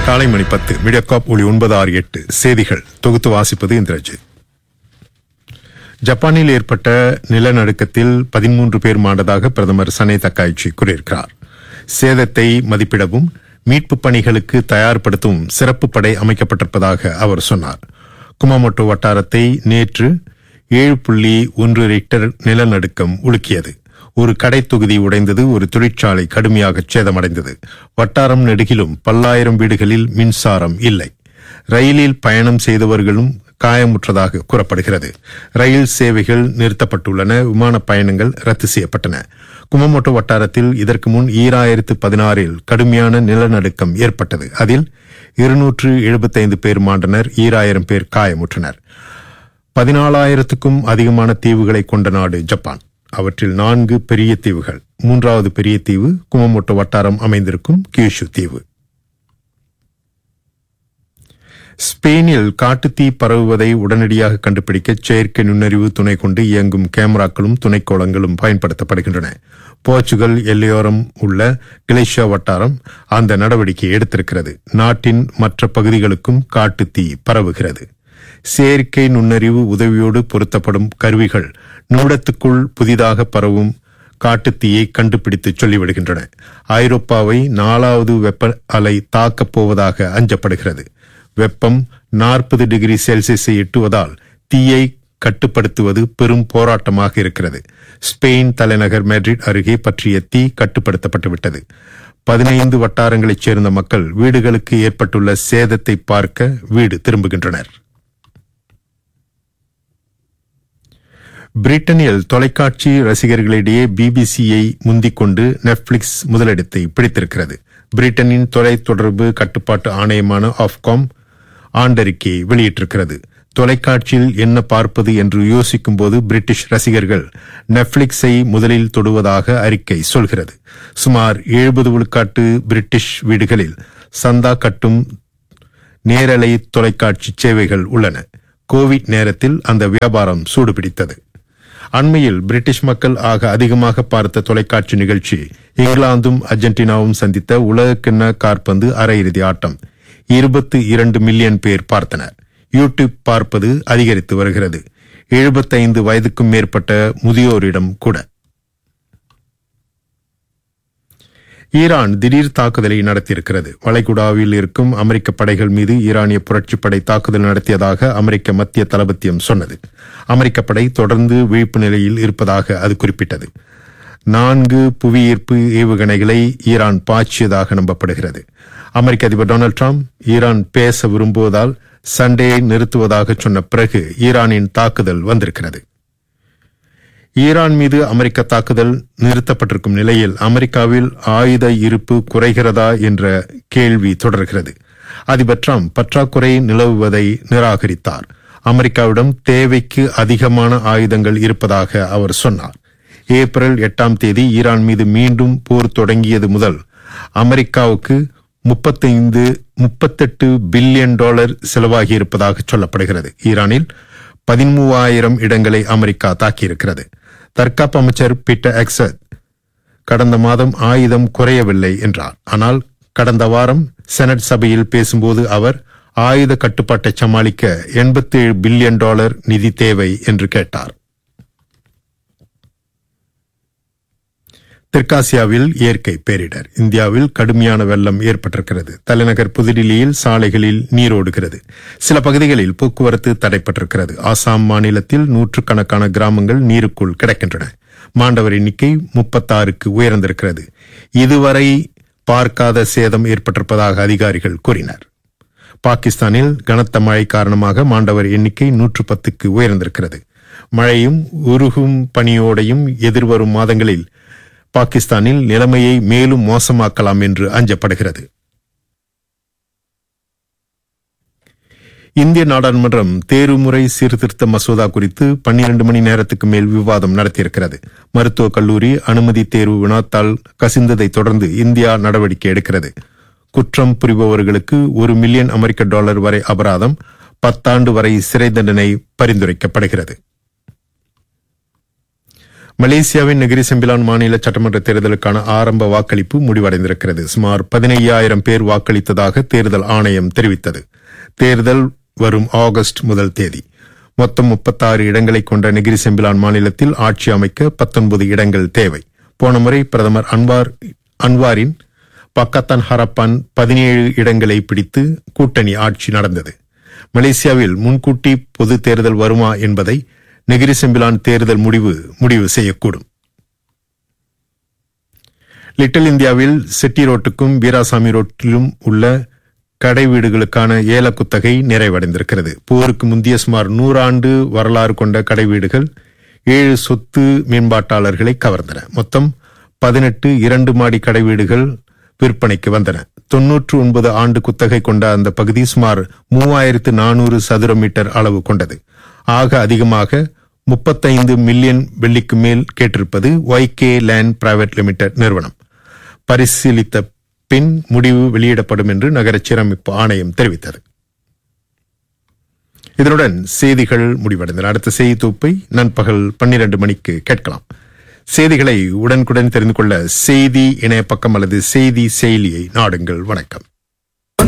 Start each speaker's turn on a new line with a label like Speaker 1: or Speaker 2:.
Speaker 1: காலை மணி பத்து மீடியாகாப் ஒளி ஒன்பது ஆறு எட்டு செய்திகள் தொகுத்து வாசிப்பது இந்திரஜித் ஜப்பானில் ஏற்பட்ட நிலநடுக்கத்தில் பதிமூன்று பேர் மாண்டதாக பிரதமர் சனே தக்காய்ச்சி கூறியிருக்கிறார் சேதத்தை மதிப்பிடவும் மீட்புப் பணிகளுக்கு தயார்படுத்தவும் சிறப்பு படை அமைக்கப்பட்டிருப்பதாக அவர் சொன்னார் குமாமோட்டோ வட்டாரத்தை நேற்று ஏழு புள்ளி ஒன்று ரிக்டர் நிலநடுக்கம் உலுக்கியது ஒரு கடை தொகுதி உடைந்தது ஒரு தொழிற்சாலை கடுமையாக சேதமடைந்தது வட்டாரம் நெடுகிலும் பல்லாயிரம் வீடுகளில் மின்சாரம் இல்லை ரயிலில் பயணம் செய்தவர்களும் காயமுற்றதாக கூறப்படுகிறது ரயில் சேவைகள் நிறுத்தப்பட்டுள்ளன விமான பயணங்கள் ரத்து செய்யப்பட்டன குமமோட்டோ வட்டாரத்தில் இதற்கு முன் ஈராயிரத்து பதினாறில் கடுமையான நிலநடுக்கம் ஏற்பட்டது அதில் இருநூற்று எழுபத்தைந்து பேர் மாண்டனர் ஈராயிரம் பேர் காயமுற்றனர் பதினாலாயிரத்துக்கும் அதிகமான தீவுகளை கொண்ட நாடு ஜப்பான் அவற்றில் நான்கு பெரிய தீவுகள் மூன்றாவது பெரிய தீவு குமமோட்டோ வட்டாரம் அமைந்திருக்கும் கியூஷு தீவு ஸ்பெயினில் காட்டுத்தீ பரவுவதை உடனடியாக கண்டுபிடிக்க செயற்கை நுண்ணறிவு துணை கொண்டு இயங்கும் கேமராக்களும் துணைக்கோளங்களும் பயன்படுத்தப்படுகின்றன போர்ச்சுகல் எல்லையோரம் உள்ள கிளேஷியா வட்டாரம் அந்த நடவடிக்கை எடுத்திருக்கிறது நாட்டின் மற்ற பகுதிகளுக்கும் காட்டுத்தீ பரவுகிறது செயற்கை நுண்ணறிவு உதவியோடு பொருத்தப்படும் கருவிகள் நிமிடத்துக்குள் புதிதாக பரவும் காட்டுத்தீயை கண்டுபிடித்து சொல்லிவிடுகின்றன ஐரோப்பாவை நாலாவது வெப்ப அலை தாக்கப் போவதாக அஞ்சப்படுகிறது வெப்பம் நாற்பது டிகிரி செல்சியஸை எட்டுவதால் தீயை கட்டுப்படுத்துவது பெரும் போராட்டமாக இருக்கிறது ஸ்பெயின் தலைநகர் மெட்ரிட் அருகே பற்றிய தீ கட்டுப்படுத்தப்பட்டுவிட்டது பதினைந்து வட்டாரங்களைச் சேர்ந்த மக்கள் வீடுகளுக்கு ஏற்பட்டுள்ள சேதத்தை பார்க்க வீடு திரும்புகின்றனர் பிரிட்டனில் தொலைக்காட்சி ரசிகர்களிடையே பிபிசியை முந்திக் கொண்டு நெட்ஃபிளிக்ஸ் முதலிடத்தை பிடித்திருக்கிறது பிரிட்டனின் தொலைத்தொடர்பு கட்டுப்பாட்டு ஆணையமான ஆஃப்காம் ஆண்டறிக்கையை வெளியிட்டிருக்கிறது தொலைக்காட்சியில் என்ன பார்ப்பது என்று யோசிக்கும் போது பிரிட்டிஷ் ரசிகர்கள் நெட்ஃபிளிக்ஸை முதலில் தொடுவதாக அறிக்கை சொல்கிறது சுமார் எழுபது விழுக்காட்டு பிரிட்டிஷ் வீடுகளில் சந்தா கட்டும் நேரலை தொலைக்காட்சி சேவைகள் உள்ளன கோவிட் நேரத்தில் அந்த வியாபாரம் சூடுபிடித்தது அண்மையில் பிரிட்டிஷ் மக்கள் ஆக அதிகமாக பார்த்த தொலைக்காட்சி நிகழ்ச்சி இங்கிலாந்தும் அர்ஜென்டினாவும் சந்தித்த உலகக்கிண்ண காற்பந்து அரையிறுதி ஆட்டம் இருபத்தி இரண்டு மில்லியன் பேர் பார்த்தனர் யூடியூப் பார்ப்பது அதிகரித்து வருகிறது எழுபத்தைந்து வயதுக்கும் மேற்பட்ட முதியோரிடம் கூட ஈரான் திடீர் தாக்குதலை நடத்தியிருக்கிறது வளைகுடாவில் இருக்கும் அமெரிக்க படைகள் மீது ஈரானிய புரட்சிப்படை தாக்குதல் நடத்தியதாக அமெரிக்க மத்திய தளபத்தியம் சொன்னது அமெரிக்க படை தொடர்ந்து விழிப்பு நிலையில் இருப்பதாக அது குறிப்பிட்டது நான்கு புவியீர்ப்பு ஏவுகணைகளை ஈரான் பாய்ச்சியதாக நம்பப்படுகிறது அமெரிக்க அதிபர் டொனால்டு டிரம்ப் ஈரான் பேச விரும்புவதால் சண்டையை நிறுத்துவதாக சொன்ன பிறகு ஈரானின் தாக்குதல் வந்திருக்கிறது ஈரான் மீது அமெரிக்க தாக்குதல் நிறுத்தப்பட்டிருக்கும் நிலையில் அமெரிக்காவில் ஆயுத இருப்பு குறைகிறதா என்ற கேள்வி தொடர்கிறது அதிபர் டிரம்ப் பற்றாக்குறை நிலவுவதை நிராகரித்தார் அமெரிக்காவிடம் தேவைக்கு அதிகமான ஆயுதங்கள் இருப்பதாக அவர் சொன்னார் ஏப்ரல் எட்டாம் தேதி ஈரான் மீது மீண்டும் போர் தொடங்கியது முதல் அமெரிக்காவுக்கு முப்பத்தைந்து முப்பத்தெட்டு பில்லியன் டாலர் செலவாகியிருப்பதாக சொல்லப்படுகிறது ஈரானில் பதிமூவாயிரம் இடங்களை அமெரிக்கா தாக்கியிருக்கிறது தற்காப்பு அமைச்சர் பீட்டர் எக்ஸத் கடந்த மாதம் ஆயுதம் குறையவில்லை என்றார் ஆனால் கடந்த வாரம் செனட் சபையில் பேசும்போது அவர் ஆயுத கட்டுப்பாட்டை சமாளிக்க எண்பத்தி ஏழு பில்லியன் டாலர் நிதி தேவை என்று கேட்டார் தெற்காசியாவில் இயற்கை பேரிடர் இந்தியாவில் கடுமையான வெள்ளம் ஏற்பட்டிருக்கிறது தலைநகர் புதுடில்லியில் சாலைகளில் நீரோடுகிறது சில பகுதிகளில் போக்குவரத்து தடைப்பட்டிருக்கிறது ஆசாம் மாநிலத்தில் நூற்றுக்கணக்கான கிராமங்கள் நீருக்குள் கிடக்கின்றன மாண்டவர் எண்ணிக்கை முப்பத்தாறுக்கு உயர்ந்திருக்கிறது இதுவரை பார்க்காத சேதம் ஏற்பட்டிருப்பதாக அதிகாரிகள் கூறினர் பாகிஸ்தானில் கனத்த மழை காரணமாக மாண்டவர் எண்ணிக்கை நூற்று பத்துக்கு உயர்ந்திருக்கிறது மழையும் உருகும் பனியோடையும் எதிர்வரும் மாதங்களில் பாகிஸ்தானில் நிலைமையை மேலும் மோசமாக்கலாம் என்று அஞ்சப்படுகிறது இந்திய நாடாளுமன்றம் தேர்வுமுறை சீர்திருத்த மசோதா குறித்து பன்னிரண்டு மணி நேரத்துக்கு மேல் விவாதம் நடத்தியிருக்கிறது மருத்துவக் கல்லூரி அனுமதி தேர்வு வினாத்தால் கசிந்ததை தொடர்ந்து இந்தியா நடவடிக்கை எடுக்கிறது குற்றம் புரிபவர்களுக்கு ஒரு மில்லியன் அமெரிக்க டாலர் வரை அபராதம் பத்தாண்டு வரை சிறை தண்டனை பரிந்துரைக்கப்படுகிறது மலேசியாவின் நெகிரி செம்பிலான் மாநில சட்டமன்ற தேர்தலுக்கான ஆரம்ப வாக்களிப்பு முடிவடைந்திருக்கிறது சுமார் பதினையாயிரம் பேர் வாக்களித்ததாக தேர்தல் ஆணையம் தெரிவித்தது தேர்தல் வரும் ஆகஸ்ட் முதல் தேதி மொத்தம் முப்பத்தாறு இடங்களை கொண்ட நெகிரி செம்பிலான் மாநிலத்தில் ஆட்சி அமைக்க பத்தொன்பது இடங்கள் தேவை போன முறை பிரதமர் அன்வார் அன்வாரின் பக்கத்தான் ஹரப்பான் பதினேழு இடங்களை பிடித்து கூட்டணி ஆட்சி நடந்தது மலேசியாவில் முன்கூட்டி பொது தேர்தல் வருமா என்பதை நெகிரி செம்பிலான் தேர்தல் முடிவு முடிவு செய்யக்கூடும் லிட்டில் இந்தியாவில் செட்டி ரோட்டுக்கும் வீராசாமி ரோட்டிலும் உள்ள கடை வீடுகளுக்கான ஏல குத்தகை நிறைவடைந்திருக்கிறது போருக்கு முந்தைய சுமார் நூறாண்டு வரலாறு கொண்ட கடை வீடுகள் ஏழு சொத்து மேம்பாட்டாளர்களை கவர்ந்தன மொத்தம் பதினெட்டு இரண்டு மாடி கடை வீடுகள் விற்பனைக்கு வந்தன தொன்னூற்று ஒன்பது ஆண்டு குத்தகை கொண்ட அந்த பகுதி சுமார் மூவாயிரத்து நானூறு சதுர மீட்டர் அளவு கொண்டது ஆக அதிகமாக முப்பத்தைந்து மில்லியன் வெள்ளிக்கு மேல் கேட்டிருப்பது ஒய்கே லேண்ட் பிரைவேட் லிமிடெட் நிறுவனம் பரிசீலித்த பின் முடிவு வெளியிடப்படும் என்று நகர சீரமைப்பு ஆணையம் தெரிவித்தது இதனுடன் செய்திகள் முடிவடைந்தன அடுத்த செய்தி தொகுப்பை நண்பகல் பன்னிரண்டு மணிக்கு கேட்கலாம் செய்திகளை உடனுக்குடன் தெரிந்து கொள்ள செய்தி இணைய பக்கம் அல்லது செய்தி செயலியை நாடுங்கள் வணக்கம்